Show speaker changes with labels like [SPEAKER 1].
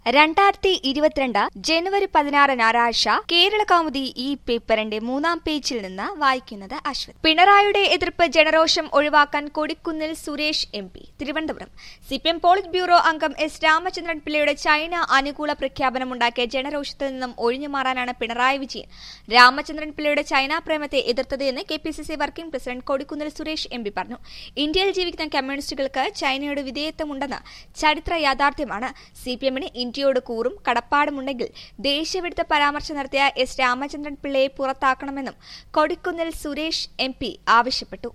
[SPEAKER 1] രണ്ടായിരത്തി ഇരുപത്തിരണ്ട് ജനുവരി പതിനാറ് ഞായറാഴ്ച കേരള കൗമുദി ഈ പേപ്പറിന്റെ മൂന്നാം പേജിൽ നിന്ന് വായിക്കുന്നത് അശ്വത് പിണറായിയുടെ എതിർപ്പ് ജനരോഷം ഒഴിവാക്കാൻ Kodikunnil Suresh M P Thiruvananthapuram C P M polit bureau അംഗം എസ് രാമചന്ദ്രൻ പിള്ളയുടെ ചൈന അനുകൂല പ്രഖ്യാപനമുണ്ടാക്കിയ ജനരോഷത്തിൽ നിന്നും ഒഴിഞ്ഞുമാറാനാണ് പിണറായി വിജയൻ രാമചന്ദ്രൻ പിള്ളയുടെ ചൈന പ്രേമത്തെ എതിർത്തത് എന്ന് K P C C working president Kodikunnil Suresh M P പറഞ്ഞു ഇന്ത്യയിൽ ജീവിക്കുന്ന കമ്മ്യൂണിസ്റ്റുകൾക്ക് ചൈനയോട് വിധേയത്വമുണ്ടെന്ന് ചരിത്ര യാഥാർത്ഥ്യമാണ് സി പി എമ്മിന് ഇന്ത്യയോട് കൂറും കടപ്പാടുമുണ്ടെങ്കിൽ ദേശീയവിരുദ്ധ പരാമർശം നടത്തിയ എസ് രാമചന്ദ്രൻ പിള്ളയെ പുറത്താക്കണമെന്നും കൊടിക്കുന്നിൽ സുരേഷ് എം പി ആവശ്യപ്പെട്ടു